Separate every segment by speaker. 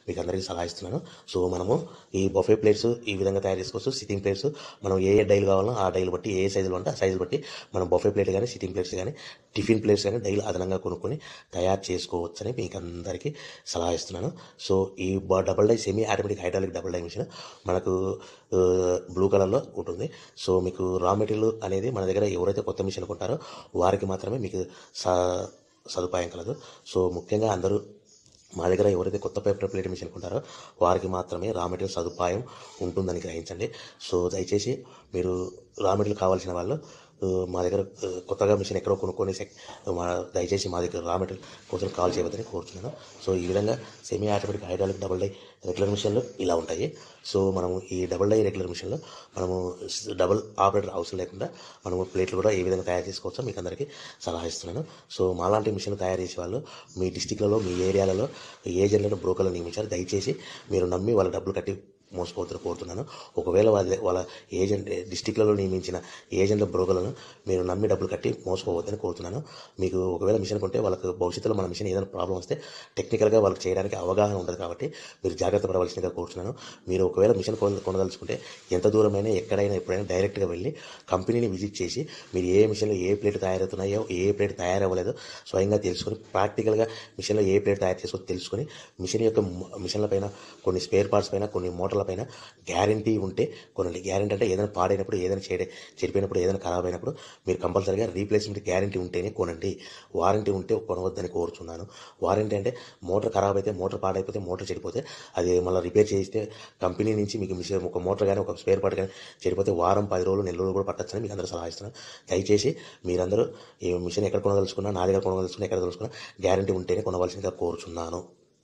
Speaker 1: మీకు అందరికీ సలహా ఇస్తున్నాను సో మనము ఈ బొఫే ప్లేట్స్ ఈ విధంగా తయారు చేసుకోవచ్చు సిట్టింగ్ ప్లేట్స్ మనం ఏ ఏ డైలు కావాలో ఆ డైలు బట్టి ఏ సైజులో ఉంటే ఆ సైజులు బట్టి మనం బొఫే ప్లేట్ కానీ సిట్టింగ్ ప్లేట్స్ కానీ టిఫిన్ ప్లేట్స్ కానీ డైలు అదనంగా కొనుక్కొని తయారు చేసుకోవచ్చని మీకు అందరికీ సలహా ఇస్తున్నాను సో ఈ బ- double die semi automatic hydraulic double die machine మనకు ఆ, బ్లూ కలర్లో ఉంటుంది సో మీకు రా మెటీరియల్ అనేది మన దగ్గర ఎవరైతే కొత్త మిషన్ కొంటారో వారికి మాత్రమే మీకు స సదుపాయం కలదు సో ముఖ్యంగా అందరూ మా దగ్గర ఎవరైతే కొత్త పేపర్ ప్లేట్ మిషన్ కొంటారో వారికి మాత్రమే రా మెటీరియల్ సదుపాయం ఉంటుందని గ్రహించండి సో దయచేసి మీరు రా మెటీరియల్ కావాల్సిన వాళ్ళు ఆ, మా దగ్గర ఆ, కొత్తగా మిషన్ ఎక్కడో కొనుక్కొని సెక్- మా దయచేసి మా దగ్గర రా మెటీరియల్ కోసం కాల్ చేయవద్దని కోరుతున్నాను సో ఈ విధంగా semi automatic hydraulic double die regular మిషన్లు ఇలా ఉంటాయి సో మనము ఈ డబుల్ డై రెగ్యులర్ మిషన్లో మనము స్- డబుల్ ఆపరేటర్ అవసరం లేకుండా మనము ప్లేట్లు కూడా ఏ విధంగా తయారు చేసుకోవచ్చో మీకు అందరికీ సలహా ఇస్తున్నాను సో మాలాంటి మిషన్ తయారు చేసే వాళ్ళు మీ డిస్టిక్లలో మీ ఏరియాలలో ఏజెంట్లను బ్రోకర్లను నియమించారు దయచేసి మీరు నమ్మి వాళ్ళ డబ్బులు కట్టి మోసపోతున్న కోరుతున్నాను ఒకవేళ వాళ్ళ వాళ్ళ ఏజెంట్ డిస్టిక్లలో నియమించిన ఏజెంట్ల బ్రోకర్లను మీరు నమ్మి డబ్బులు కట్టి మోసపోవద్దని కోరుతున్నాను మీకు ఒకవేళ మిషన్ కొంటే వాళ్ళకు భవిష్యత్తులో మన మిషన్ ఏదైనా ప్రాబ్లం వస్తే టెక్నికల్గా వాళ్ళకి చేయడానికి అవగాహన ఉండదు కాబట్టి మీరు జాగ్రత్త పడవలసిందిగా కోరుతున్నాను మీరు ఒకవేళ మిషన్ కొన కొనదలుచుకుంటే ఎంత దూరమైనా ఎక్కడైనా ఎప్పుడైనా డైరెక్ట్గా వెళ్ళి కంపెనీని విజిట్ చేసి మీరు ఏ మిషన్లో ఏ ప్లేట్ తయారవుతున్నాయో ఏ ప్లేట్ తయారవ్వలేదో స్వయంగా తెలుసుకొని ప్రాక్టికల్గా మిషన్లో ఏ ప్లేట్ తయారు చేసుకొని తెలుసుకొని మిషన్ యొక్క మ- మిషన్ల పైన కొన్ని స్పేర్ పార్ట్స్ పైన కొన్ని మోటార్ల పైన గ్యారంటీ ఉంటే కొనండి గ్యారంటీ అంటే ఏదైనా పాడైనప్పుడు ఏదైనా చెడి చెడిపోయినప్పుడు ఏదైనా ఖరాబ్ అయినప్పుడు మీరు కంపల్సరీగా రీప్లేస్మెంట్ గ్యారంటీ ఉంటేనే కొనండి వారంటీ ఉంటే కొనవద్దని కోరుచున్నాను వారంటీ అంటే మోటార్ ఖరాబ్ అయితే మోటార్ పాడైపోతే మోటార్ చెడిపోతే అది మళ్ళీ రిపేర్ చేస్తే కంపెనీ నుంచి మీకు మిషన్ ఒక మోటార్ కానీ ఒక స్పేర్ పార్ట్ కానీ చెడిపోతే వారం పది రోజులు నెల రోజులు కూడా పట్టచ్చని మీకు అందరూ సలహా ఇస్తున్నాను దయచేసి మీరందరూ ఈ మిషన్ ఎక్కడ కొనదలుచుకున్నా నా దగ్గర కొనదలుచుకున్నా ఎక్కడ తెలుసుకున్నా గ్యారంటీ ఉంటేనే కొనవలసిందిగా కోరుచున్నాను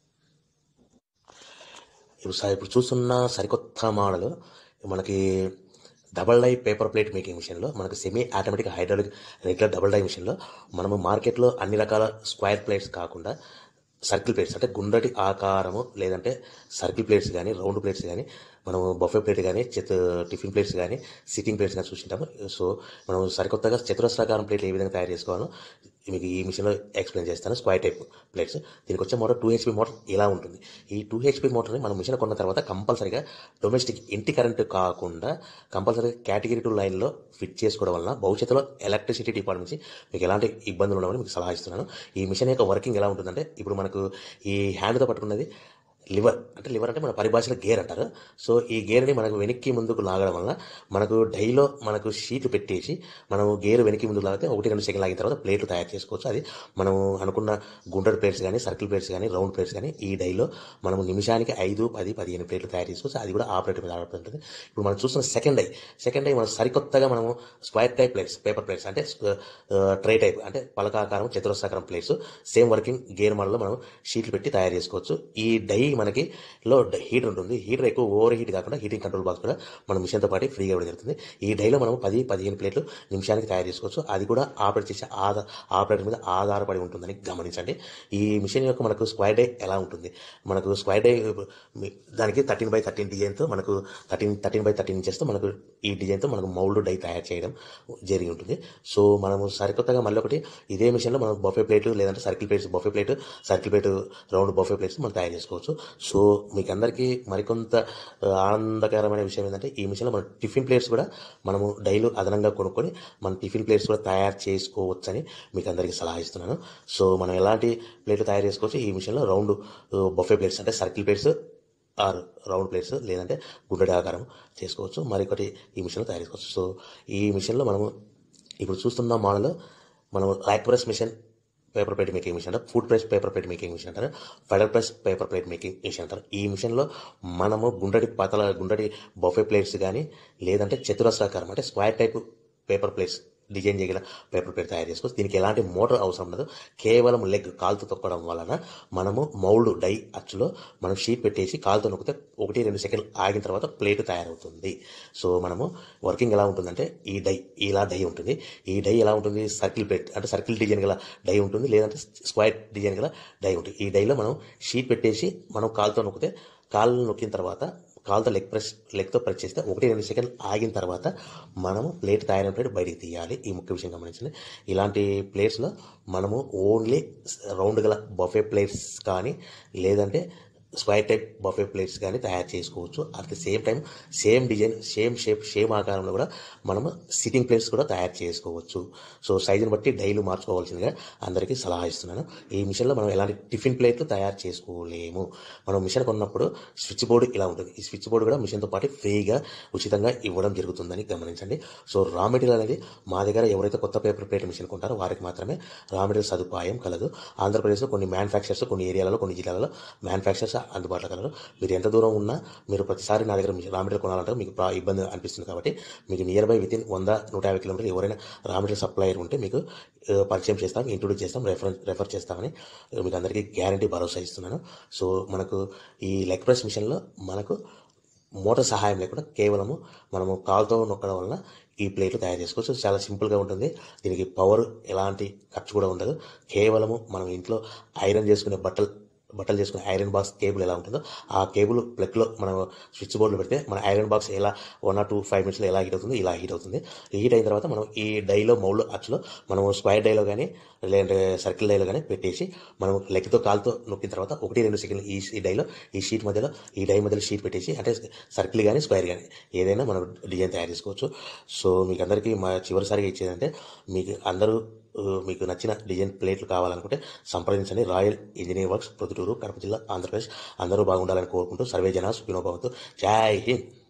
Speaker 1: ఇప్పుడు స- ఇప్పుడు చూస్తున్న సరికొత్త మోడల్ మనకి double die paper plate making మిషన్లో మనకు semi automatic hydraulic regular double die మిషన్లో మనము మార్కెట్లో అన్ని రకాల స్క్వేర్ ప్లేట్స్ కాకుండా సర్కిల్ ప్లేట్స్ అంటే గుండ్రటి ఆకారము లేదంటే సర్కిల్ ప్లేట్స్ కానీ రౌండ్ ప్లేట్స్ కానీ మనము బఫే ప్లేట్ కానీ చెత్ టిఫిన్ ప్లేట్స్ కానీ సిట్టింగ్ ప్లేట్స్ కానీ చూసింటాము సో మనం సరికొత్తగా చతురస్రాకారం ప్లేట్లు ఏ విధంగా తయారు చేసుకోవాలో మీకు ఈ మిషన్లో ఎక్స్ప్లెయిన్ చేస్తాను స్క్వైర్ టైప్ ప్లేట్స్ దీనికి వచ్చే మోటార్ టూ హెచ్పి మోటార్ ఇలా ఉంటుంది ఈ టూ హెచ్పి మోటార్ని మనం మిషన్ కొన్న తర్వాత కంపల్సరీగా డొమెస్టిక్ ఇంటి కరెంట్ కాకుండా కంపల్సరీగా కేటగిరీ టూ లైన్లో ఫిట్ చేసుకోవడం వలన భవిష్యత్తులో ఎలక్ట్రిసిటీ డిపార్ట్మెంట్ నుంచి మీకు ఎలాంటి ఇబ్బందులు ఉండవని మీకు సలహా ఇస్తున్నాను ఈ మిషన్ యొక్క వర్కింగ్ ఎలా ఉంటుందంటే ఇప్పుడు మనకు ఈ హ్యాండ్తో పట్టుకున్నది లివర్ అంటే లివర్ అంటే మన పరిభాషలో గేర్ అంటారు సో ఈ గేర్ని మనకు వెనక్కి ముందుకు లాగడం వల్ల మనకు డైలో మనకు షీట్లు పెట్టేసి మనం గేర్ వెనక్కి ముందుకు లాగితే ఒకటి రెండు సెకండ్ లాగిన తర్వాత ప్లేట్లు తయారు చేసుకోవచ్చు అది మనం అనుకున్న గుండ్రటి ప్లేట్స్ కానీ సర్కిల్ ప్లేట్స్ కానీ రౌండ్ ప్లేట్స్ కానీ ఈ డైలో మనం నిమిషానికి ఐదు పది పదిహేను ప్లేట్లు తయారు చేసుకోవచ్చు అది కూడా ఆపరేటర్ మీద ఆధారపడి ఉంటుంది ఇప్పుడు మనం చూస్తున్న సెకండ్ డై సెకండ్ డై మనం సరికొత్తగా మనము square type plates paper plates అంటే ట్రే టైప్ అంటే పలకాకారం చతురస్రాకారం ప్లేట్స్ సేమ్ వర్కింగ్ గేర్ మోడల్లో మనం షీట్లు పెట్టి తయారు చేసుకోవచ్చు ఈ డై మనకి లో హీటర్ ఉంటుంది హీటర్ ఎక్కువ ఓవర్ హీట్ కాకుండా హీటింగ్ కంట్రోల్ బాక్స్ కూడా మన మిషన్తో పాటు ఫ్రీగా ఇవ్వడం జరుగుతుంది ఈ డైలో మనం పది పదిహేను ప్లేట్లు నిమిషానికి తయారు చేసుకోవచ్చు అది కూడా ఆపరేట్ చేసే ఆధార ఆపరేటర్ మీద ఆధారపడి ఉంటుందని గమనించండి ఈ మిషన్ యొక్క మనకు స్క్వైర్ డై ఎలా ఉంటుంది మనకు స్క్వైర్ డై మీ- దానికి థర్టీన్ బై థర్టీన్ డిజైన్తో మనకు థర్టీన్ థర్టీన్ బై థర్టీన్ ఇంచెస్తో మనకు ఈ డిజైన్తో మనకు మౌల్డ్ డై తయారు చేయడం జరిగి ఉంటుంది సో మనము సరికొత్తగా మళ్ళీ ఒకటి ఇదే మిషన్లో మనం బఫే ప్లేట్ లేదంటే circle plates buffet plate circle plate round buffet plates మనం తయారు చేసుకోవచ్చు సో మీకు అందరికీ మరికొంత ఆ, ఆనందకరమైన విషయం ఏంటంటే ఈ మిషన్లో మన టిఫిన్ ప్లేట్స్ కూడా మనము డైలు అదనంగా కొనుక్కొని మన టిఫిన్ ప్లేట్స్ కూడా తయారు చేసుకోవచ్చని మీకు అందరికీ సలహా ఇస్తున్నాను సో మనం ఎలాంటి ప్లేట్లు తయారు చేసుకోవచ్చు ఈ మిషన్లో రౌండ్ బఫే ప్లేట్స్ అంటే circle plates or round plates లేదంటే గుండ్రటి ఆకారం చేసుకోవచ్చు మరొకటి ఈ మిషన్లో తయారు చేసుకోవచ్చు సో ఈ మిషన్లో మనము ఇప్పుడు చూస్తున్న మోడల్ మనం lock press machine paper plate making machine అంటారు food press paper plate making machine అంటారు feeder press paper plate making machine అంటారు ఈ మిషన్లో మనము గుండ్రటి పతల గుండ్రటి బఫే ప్లేట్స్ కానీ లేదంటే చతురస్రాకారం అంటే square type paper plates design చేయగల పేపర్ ప్లేట్ తయారు చేసుకోవచ్చు దీనికి ఎలాంటి మోటార్ అవసరం ఉండదు కేవలం లెగ్ కాలుతో తొక్కడం వలన మనము మౌల్డ్ డై అచ్చులో మనం షీట్ పెట్టేసి కాలుతో నొక్కితే ఒకటి రెండు సెకండ్లు ఆగిన తర్వాత ప్లేట్ తయారవుతుంది సో మనము వర్కింగ్ ఎలా ఉంటుందంటే ఈ డై ఇలా డై ఉంటుంది ఈ డై ఎలా ఉంటుంది సర్కిల్ ప్లేట్ అంటే సర్కిల్ డిజైన్ గల డై ఉంటుంది లేదంటే స్క్వైర్ డిజైన్ గల డై ఉంటుంది ఈ డైలో మనం షీట్ పెట్టేసి మనం కాలుతో నొక్కితే కాళ్ళు నొక్కిన తర్వాత కాలుతో లెగ్ ప్రెస్ లెగ్తో ప్రెస్ చేస్తే ఒకటి రెండు సెకండ్లు ఆగిన తర్వాత మనము ప్లేట్ తయారైన ప్లేట్ బయటికి తీయాలి ఈ ముఖ్య విషయం గమనించండి ఇలాంటి ప్లేట్స్లో మనము ఓన్లీ రౌండ్ గల బఫే ప్లేట్స్ కానీ లేదంటే స్క్వైర్ టైప్ బఫే ప్లేట్స్ కానీ తయారు చేసుకోవచ్చు at the same time same design same shape same ఆకారంలో కూడా మనము సిట్టింగ్ ప్లేట్స్ కూడా తయారు చేసుకోవచ్చు సో సైజుని బట్టి డైలీ మార్చుకోవాల్సిందిగా అందరికీ సలహా ఇస్తున్నాను ఈ మిషన్లో మనం ఎలాంటి టిఫిన్ ప్లేట్లు తయారు చేసుకోలేము మనం మిషన్ కొన్నప్పుడు స్విచ్ బోర్డు ఇలా ఉంటుంది ఈ స్విచ్ బోర్డు కూడా మిషన్తో పాటు ఫ్రీగా ఉచితంగా ఇవ్వడం జరుగుతుందని గమనించండి సో రా మెటీరియల్ అనేది మా దగ్గర ఎవరైతే కొత్త పేపర్ ప్లేట్ మిషన్ కొంటారో వారికి మాత్రమే రా మెటీరియల్ సదుపాయం కలదు ఆంధ్రప్రదేశ్లో కొన్ని మ్యానుఫ్యాక్చర్స్ కొన్ని ఏరియాలలో కొన్ని జిల్లాలలో మ్యానుఫ్యాక్చర్స్ అందుబాటులో కలరు మీరు ఎంత దూరం ఉన్నా మీరు ప్రతిసారి నా దగ్గర రా మెటీరియల్ కొనాలంటే మీకు ప్రా- ఇబ్బంది అనిపిస్తుంది కాబట్టి మీకు నియర్ బై విత్ ఇన్ వంద నూట యాభై కిలోమీటర్లు ఎవరైనా రా మెటీరియల్ సప్లయర్ ఉంటే మీకు ఆ, పరిచయం చేస్తాం ఇంట్రొడ్యూస్ చేస్తాం రెఫర్ రెఫర్ చేస్తామని ఆ, మీకు అందరికీ గ్యారంటీ భరోసా ఇస్తున్నాను సో మనకు ఈ లెగ్ ప్రెస్ మిషన్లో మనకు మోటార్ సహాయం లేకుండా కేవలము మనము కాలుతో నొక్కడం వలన ఈ ప్లేట్లు తయారు చేసుకోవచ్చు చాలా సింపుల్గా ఉంటుంది దీనికి పవర్ ఎలాంటి ఖర్చు కూడా ఉండదు కేవలము మనం ఇంట్లో ఐరన్ చేసుకునే బట్టలు బట్టలు చేసుకునే ఐరన్ బాక్స్ కేబుల్ ఎలా ఉంటుందో ఆ కేబుల్ ప్లగ్లో మనం స్విచ్ బోర్డులో పెడితే మన ఐరన్ బాక్స్ ఎలా వన్ ఆర్ టూ ఫైవ్ మినిట్స్లో ఎలా హీట్ అవుతుంది ఇలా హీట్ అవుతుంది హీట్ అయిన తర్వాత మనం ఈ డైలో మౌల్లో అచ్చులో మనం స్క్వైర్ డైలో కానీ లేదంటే సర్కిల్ డైలో కానీ పెట్టేసి మనం లెగ్తో కాలుతో నొక్కిన తర్వాత ఒకటి రెండు సెకండ్లు ఈ ఈ డైలో ఈ షీట్ మధ్యలో ఈ డై మధ్యలో షీట్ పెట్టేసి అంటే సర్కిల్ కానీ స్క్వైర్ కానీ ఏదైనా మనం డిజైన్ తయారు చేసుకోవచ్చు సో మీకు అందరికీ మా చివరిసారిగా ఇచ్చేదంటే మీకు అందరూ ఆ, మీకు నచ్చిన డిజైన్ ప్లేట్లు కావాలనుకుంటే సంప్రదించండి royal engineer works Proddatur Kadapa జిల్లా ఆంధ్రప్రదేశ్ అందరూ బాగుండాలని కోరుకుంటూ సర్వే జనా సుఖినోభవంతు జై హింద్